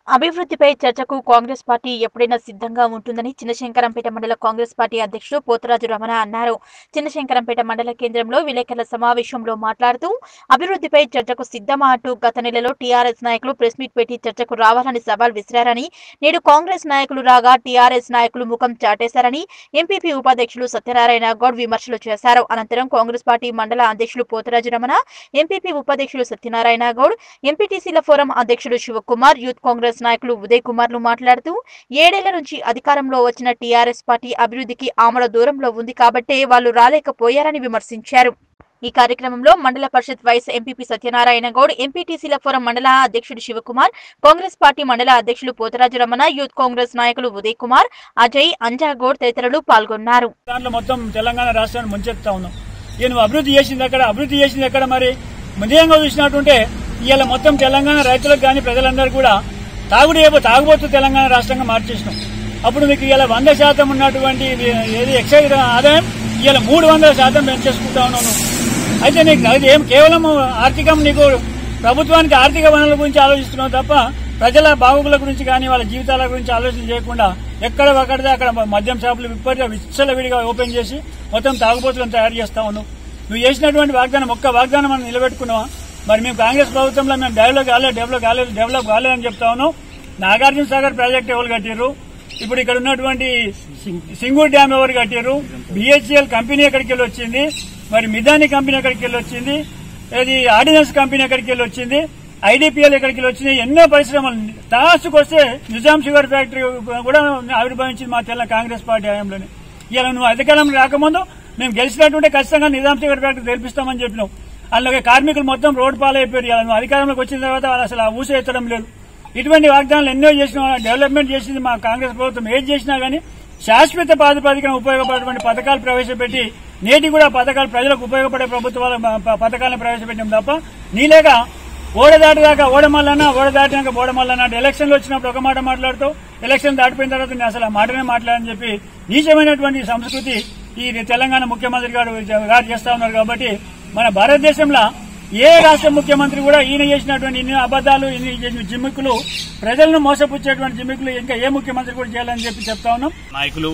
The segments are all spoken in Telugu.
అభివృద్ధిపై చర్చకు కాంగ్రెస్ పార్టీ ఎప్పుడైనా సిద్ధంగా ఉంటుందని చిన్నశంకరంపేట మండల కాంగ్రెస్ పార్టీ అధ్యక్షుడు పోతరాజు రమణ అన్నారు చిన్నశంకరంపేట మండల కేంద్రంలో విలేకరుల సమావేశంలో మాట్లాడుతూ అభివృద్ధిపై చర్చకు సిద్ధమా అంటూ గత నెలలో టీఆర్ఎస్ నాయకులు ప్రెస్ మీట్ పెట్టి చర్చకు రావాలని సవాల్ విసిరారని నేడు కాంగ్రెస్ నాయకులు రాగా టీఆర్ఎస్ నాయకులు ముఖం చాటేశారని ఎంపీపీ ఉపాధ్యక్షులు సత్యనారాయణ గౌడ్ విమర్శలు చేశారు అనంతరం కాంగ్రెస్ పార్టీ మండల అధ్యక్షులు పోతరాజు రమణ ఎంపీపీ ఉపాధ్యక్షులు సత్యనారాయణ గౌడ్ ఎంపీటీసీల ఫోరం అధ్యక్షుడు శివకుమార్ యూత్ కాంగ్రెస్ నాయకులు ఉదయ్ కుమార్లు మాట్లాడుతూ ఏడేళ్ల నుంచి అధికారంలో వచ్చిన టీఆర్ఎస్ పార్టీ అభివృద్ధికి ఆమడ దూరంలో ఉంది కాబట్టే వాళ్ళు రాలేకపోయారని విమర్శించారు ఈ కార్యక్రమంలో మండల పరిషత్ వైస్ ఎంపీపీ సత్యనారాయణ గౌడ్ ఎంపీటీసీల ఫోరం మండల అధ్యక్షుడు శివకుమార్ కాంగ్రెస్ పార్టీ మండల అధ్యక్షులు పోతరాజు రమణ యూత్ కాంగ్రెస్ నాయకులు ఉదయ్ కుమార్ అజయ్ అంజాగౌడ్ తదితరులు పాల్గొన్నారు దాంట్లో మొత్తం తెలంగాణ రాష్ట్రాన్ని ముంచెత్తా ఉన్నాం ఇక నువ్వు అభివృద్ధి చేసింది ఎక్కడ అభివృద్ధి చేసింది ఎక్కడ మరి నిజంగా చూసినట్టుంటే ఇవాళ మొత్తం తెలంగాణ రైతులకు కానీ ప్రజలందరూ కూడా తాగుడు ఏవో తాగుబోతు తెలంగాణ రాష్ట్రంగా మార్చేసినాం అప్పుడు మీకు ఇవాళ వంద శాతం ఉన్నటువంటి ఏది ఎక్సైజ్ ఆదాయం ఇవాళ మూడు వందల శాతం పెంచేసుకుంటా ఉన్నాను అయితే నీకు అది ఏం కేవలం ఆర్థికం నీకు ప్రభుత్వానికి ఆర్థిక వనరుల గురించి ఆలోచిస్తున్నావు తప్ప ప్రజల బాగోగుల గురించి కానీ వాళ్ళ జీవితాల గురించి ఆలోచన చేయకుండా ఎక్కడ ఒకటిదే అక్కడ మద్యం షాపులు విపరీత విచ్చలవిడిగా ఓపెన్ చేసి మొత్తం తాగుబోతులను తయారు చేస్తా ఉన్నావు నువ్వు చేసినటువంటి వాగ్దానం ఒక్క వాగ్దానం మనం నిలబెట్టుకున్నావా మరి మేము కాంగ్రెస్ ప్రభుత్వంలో మేము డెవలప్ కాలేదు డెవలప్ కాలేదు డెవలప్ కాలేదని చెప్తా ఉన్నాం నాగార్జున సాగర్ ప్రాజెక్ట్ ఎవరు కట్టారు ఇప్పుడు ఇక్కడ ఉన్నటువంటి సింగూర్ డ్యామ్ ఎవరు కట్టారు బిహెచ్ఎల్ కంపెనీ ఎక్కడికి వెళ్ళి వచ్చింది మరి మిదాని కంపెనీ ఎక్కడికి వెళ్ళి వచ్చింది ఇది ఆర్డినెన్స్ కంపెనీ ఎక్కడికి వెళ్ళి వచ్చింది ఐడిపిఎల్ ఎక్కడికి వెళ్ళి వచ్చింది ఎన్నో పరిశ్రమలు టాస్క్ వస్తే నిజాం షుగర్ ఫ్యాక్టరీ కూడా ఆవిర్భవించింది మా తెల్ల కాంగ్రెస్ పార్టీ హయాంలోనే ఇలా నువ్వు అధికారం రాకముందు మేము గెలిచినట్టుంటే ఖచ్చితంగా నిజాం షుగర్ ఫ్యాక్టరీ తెలిపిస్తామని చెప్పినావు అందులో కార్మికులు మొత్తం రోడ్డు పాలైపోయారు ఇలా నువ్వు అధికారంలోకి వచ్చిన తర్వాత వాళ్ళు అసలు ఆ ఊస ఎత్తడం లేదు ఇటువంటి వాగ్దానాలు ఎన్నో చేసిన డెవలప్మెంట్ చేసింది మా కాంగ్రెస్ ప్రభుత్వం ఏది చేసినా గానీ శాశ్వత ప్రాతిపదికన ఉపయోగపడేటువంటి పథకాలు ప్రవేశపెట్టి నేటి కూడా పథకాలు ప్రజలకు ఉపయోగపడే ప్రభుత్వాల ప- పథకాలను ప్రవేశపెట్టాం తప్ప నీలేగా ఓడ దాటిదాకా ఓడమల్లన్నా ఓడ దాటినాక ఓడమల్లన్నా అంటే ఎలక్షన్లు వచ్చినప్పుడు ఒక మాట మాట్లాడుతూ ఎలక్షన్ దాటిపోయిన తర్వాత నేను అసలు ఆ మాటనే మాట్లాడని చెప్పి నీచమైనటువంటి సంస్కృతి ఈ తెలంగాణ ముఖ్యమంత్రి గారు గారు చేస్తా ఉన్నారు కాబట్టి మన భారతదేశంలో ఏ రాష్ట్ర ముఖ్యమంత్రి కూడా ఈయన చేసినటువంటి ఇన్ని అబద్దాలు ఇన్ని చేసిన జిమ్మికులు ప్రజలను మోసపుచ్చేటువంటి జిమ్మికులు ఇంకా ఏ ముఖ్యమంత్రి కూడా చేయాలని చెప్పి చెప్తా ఉన్నాం నాయకులు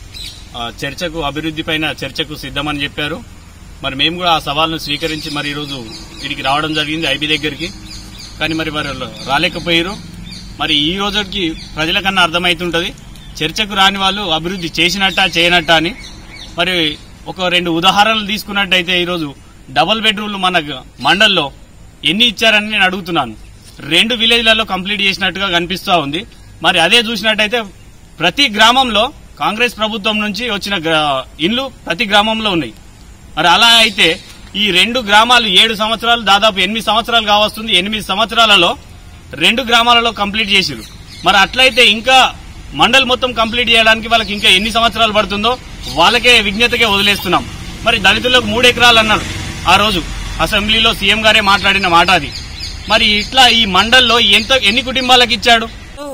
ఆ, చర్చకు అభివృద్ధి పైన చర్చకు సిద్ధమని చెప్పారు మరి మేము కూడా ఆ సవాల్ను స్వీకరించి మరి ఈరోజు వీడికి రావడం జరిగింది ఐబీ దగ్గరికి కానీ మరి వారు రాలేకపోయారు మరి ఈ రోజుకి ప్రజలకన్నా అర్థమవుతుంటది చర్చకు రాని వాళ్ళు అభివృద్ధి చేసినట్టా చేయనట్టా అని మరి ఒక రెండు ఉదాహరణలు తీసుకున్నట్టయితే ఈరోజు డబుల్ బెడ్రూమ్లు మన మండల్లో ఎన్ని ఇచ్చారని నేను అడుగుతున్నాను రెండు విలేజ్లలో కంప్లీట్ చేసినట్టుగా కనిపిస్తా ఉంది మరి అదే చూసినట్టయితే ప్రతి గ్రామంలో కాంగ్రెస్ ప్రభుత్వం నుంచి వచ్చిన గ్రా- ఇండ్లు ప్రతి గ్రామంలో ఉన్నాయి మరి అలా అయితే ఈ రెండు గ్రామాలు ఏడు సంవత్సరాలు దాదాపు ఎనిమిది సంవత్సరాలు కావస్తుంది ఎనిమిది సంవత్సరాలలో రెండు గ్రామాలలో కంప్లీట్ చేసిరు మరి అట్లయితే ఇంకా మండల్ మొత్తం కంప్లీట్ చేయడానికి వాళ్ళకి ఇంకా ఎన్ని సంవత్సరాలు పడుతుందో వాళ్ళకే విజ్ఞతకే వదిలేస్తున్నాం మరి దళితులకు మూడు ఎకరాలు అన్నారు ఆ రోజు అసెంబ్లీలో సీఎం గారే మాట్లాడిన మాట అది మరి ఇట్లా ఈ మండల్లో ఎంత ఎన్ని కుటుంబాలకు ఇచ్చాడు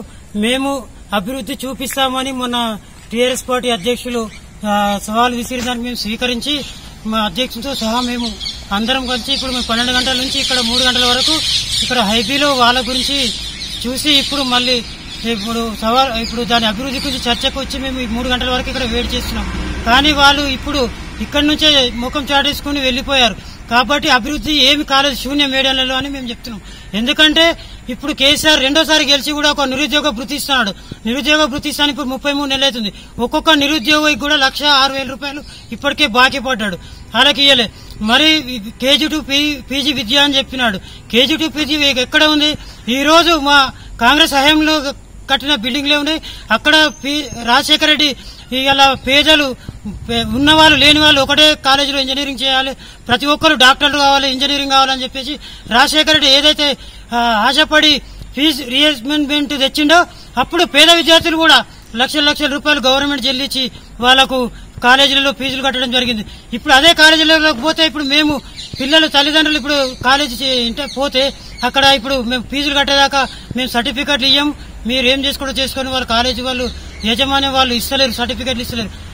మేము అభివృద్ధి చూపిస్తామని మొన్న టీఆర్ఎస్ పార్టీ అధ్యక్షులు ఆ, సవాల్ విసిరి దాన్ని మేము స్వీకరించి మా అధ్యక్షులతో సహా మేము అందరం కలిసి ఇప్పుడు మేము పన్నెండు గంటల నుంచి ఇక్కడ మూడు గంటల వరకు ఇక్కడ హైబీలో వాళ్ళ గురించి చూసి ఇప్పుడు మళ్ళీ ఇప్పుడు సవాల్ ఇప్పుడు దాని అభివృద్ధి గురించి చర్చకు వచ్చి మేము ఈ మూడు గంటల వరకు ఇక్కడ వెయిట్ చేస్తున్నాం కానీ వాళ్ళు ఇప్పుడు ఇక్కడి నుంచే ముఖం చాటేసుకుని వెళ్లిపోయారు కాబట్టి అభివృద్ధి ఏమి కాలేదు శూన్యం వేయడంలో అని మేము చెప్తున్నాం ఎందుకంటే ఇప్పుడు కేసీఆర్ రెండోసారి గెలిచి కూడా ఒక నిరుద్యోగ భృతి ఇస్తున్నాడు నిరుద్యోగ భృతి ఇస్తాను ఇప్పుడు ముప్పై మూడు నెలలు అవుతుంది ఒక్కొక్క నిరుద్యోగికి కూడా లక్ష ఆరు వేల రూపాయలు ఇప్పటికే బాకీ పడ్డాడు వాళ్ళకి ఇయ్యలే మరి కేజీ టు పీజీ విద్య అని చెప్పినాడు కేజీ టు పీజీ ఎక్కడ ఉంది ఈ రోజు మా కాంగ్రెస్ హయాంలో కట్టిన బిల్డింగ్లే ఉన్నాయి అక్కడ పి- రాజశేఖర రెడ్డి ఇలా పేదలు పే- ఉన్నవాళ్ళు లేని వాళ్ళు ఒకటే కాలేజీలో ఇంజనీరింగ్ చేయాలి ప్రతి ఒక్కరు డాక్టర్లు కావాలి ఇంజనీరింగ్ కావాలని చెప్పేసి రాజశేఖర రెడ్డి ఏదైతే ఆ, ఆశపడి ఫీజు రియంబర్స్మెంట్ తెచ్చిండో అప్పుడు పేద విద్యార్థులు కూడా లక్షల లక్షల రూపాయలు గవర్నమెంట్ చెల్లించి వాళ్లకు కాలేజీలలో ఫీజులు కట్టడం జరిగింది ఇప్పుడు అదే కాలేజీలకు పోతే ఇప్పుడు మేము పిల్లలు తల్లిదండ్రులు ఇప్పుడు కాలేజీ చే- ఇంటే పోతే అక్కడ ఇప్పుడు మేము ఫీజులు కట్టేదాకా మేము సర్టిఫికెట్లు ఇయ్యం మీరు ఏం చేసుకోవడం చేసుకొని వాళ్ళు కాలేజీ వాళ్ళు యజమాని వాళ్ళు ఇస్తలేరు సర్టిఫికెట్లు ఇస్తలేరు